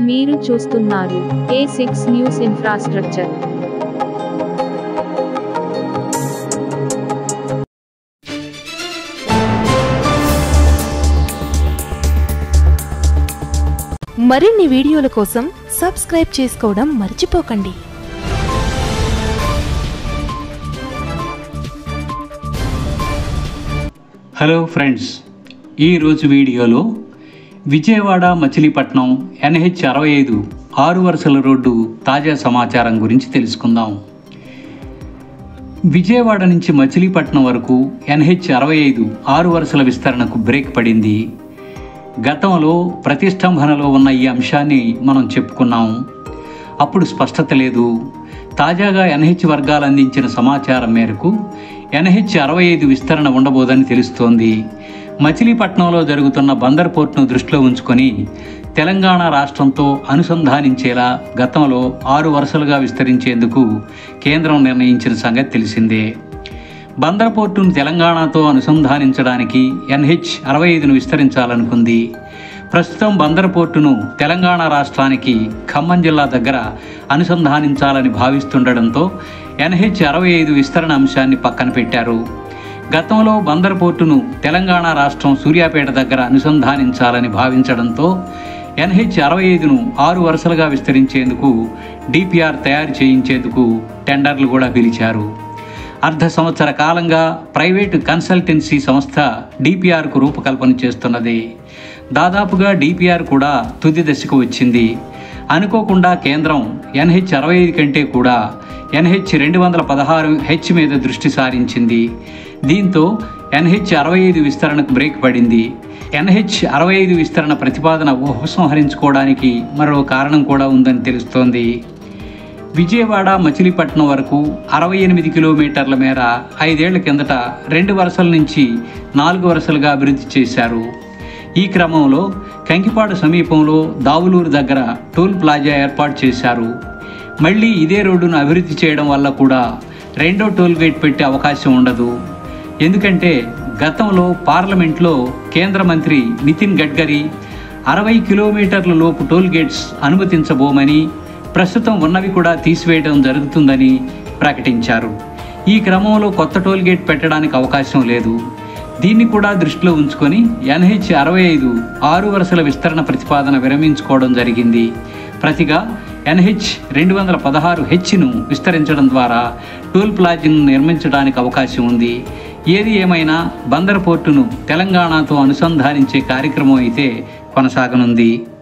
మీరు చూస్తున్నారు ఏ six news infrastructure మరిన్ని వీడియోల కోసం సబ్స్క్రైబ్ చేసుకోవడం మర్చిపోకండి హలో ఫ్రెండ్స్ ఈరోజు వీడియోలో విజయవాడ మచిలీపట్నం ఎన్హెచ్ అరవై ఐదు ఆరు వరుసల రోడ్డు తాజా సమాచారం గురించి తెలుసుకుందాం విజయవాడ నుంచి మచిలీపట్నం వరకు ఎన్హెచ్ అరవై ఐదు ఆరు వరుసల విస్తరణకు బ్రేక్ పడింది గతంలో ప్రతిష్టంభనలో ఉన్న ఈ అంశాన్ని మనం చెప్పుకున్నాం అప్పుడు స్పష్టత లేదు తాజాగా ఎన్హెచ్ వర్గాలు అందించిన సమాచారం మేరకు ఎన్హెచ్ అరవై ఐదు విస్తరణ ఉండబోదని తెలుస్తోంది మచిలీపట్నంలో జరుగుతున్న బందర్ పోర్టును దృష్టిలో ఉంచుకొని తెలంగాణ రాష్ట్రంతో అనుసంధానించేలా గతంలో ఆరు వరుసలుగా విస్తరించేందుకు కేంద్రం నిర్ణయించిన సంగతి తెలిసిందే బందర్ పోర్టును తెలంగాణతో అనుసంధానించడానికి ఎన్హెచ్ అరవై ఐదును విస్తరించాలనుకుంది ప్రస్తుతం బందర్ పోర్టును తెలంగాణ రాష్ట్రానికి ఖమ్మం జిల్లా దగ్గర అనుసంధానించాలని భావిస్తుండడంతో ఎన్హెచ్ అరవై ఐదు విస్తరణ అంశాన్ని పక్కన పెట్టారు గతంలో బందర్ పోర్టును తెలంగాణ రాష్ట్రం సూర్యాపేట దగ్గర అనుసంధానించాలని భావించడంతో ఎన్హెచ్ అరవై ఐదును ఆరు వరుసలుగా విస్తరించేందుకు డిపిఆర్ తయారు చేయించేందుకు టెండర్లు కూడా పిలిచారు అర్ధ సంవత్సర కాలంగా ప్రైవేటు కన్సల్టెన్సీ సంస్థ డిపిఆర్కు రూపకల్పన చేస్తున్నది దాదాపుగా డిపిఆర్ కూడా తుది దశకు వచ్చింది అనుకోకుండా కేంద్రం ఎన్హెచ్ అరవై ఐదు కంటే కూడా ఎన్హెచ్ రెండు వందల పదహారు హెచ్ మీద దృష్టి సారించింది దీంతో ఎన్హెచ్ అరవై ఐదు విస్తరణకు బ్రేక్ పడింది ఎన్హెచ్ అరవై ఐదు విస్తరణ ప్రతిపాదన ఉపసంహరించుకోవడానికి మరో కారణం కూడా ఉందని తెలుస్తోంది విజయవాడ మచిలీపట్నం వరకు అరవై ఎనిమిది కిలోమీటర్ల మేర ఐదేళ్ల కిందట రెండు వరుసల నుంచి నాలుగు వరుసలుగా అభివృద్ధి చేశారు ఈ క్రమంలో కంకిపాడు సమీపంలో దావులూరు దగ్గర టోల్ ప్లాజా ఏర్పాటు చేశారు మళ్ళీ ఇదే రోడ్డును అభివృద్ధి చేయడం వల్ల కూడా రెండో టోల్ గేట్ పెట్టే అవకాశం ఉండదు ఎందుకంటే గతంలో పార్లమెంట్లో కేంద్ర మంత్రి నితిన్ గడ్కరీ అరవై కిలోమీటర్ల లోపు టోల్ గేట్స్ అనుమతించబోమని ప్రస్తుతం ఉన్నవి కూడా తీసివేయడం జరుగుతుందని ప్రకటించారు ఈ క్రమంలో కొత్త టోల్ గేట్ పెట్టడానికి అవకాశం లేదు దీన్ని కూడా దృష్టిలో ఉంచుకొని ఎన్హెచ్ అరవై ఐదు ఆరు వరుసల విస్తరణ ప్రతిపాదన విరమించుకోవడం జరిగింది ప్రతిగా ఎన్హెచ్ రెండు వందల పదహారు హెచ్ను విస్తరించడం ద్వారా టోల్ ప్లాజాను నిర్మించడానికి అవకాశం ఉంది ఏది ఏమైనా బందర్ పోర్టును తెలంగాణతో అనుసంధానించే కార్యక్రమం అయితే కొనసాగనుంది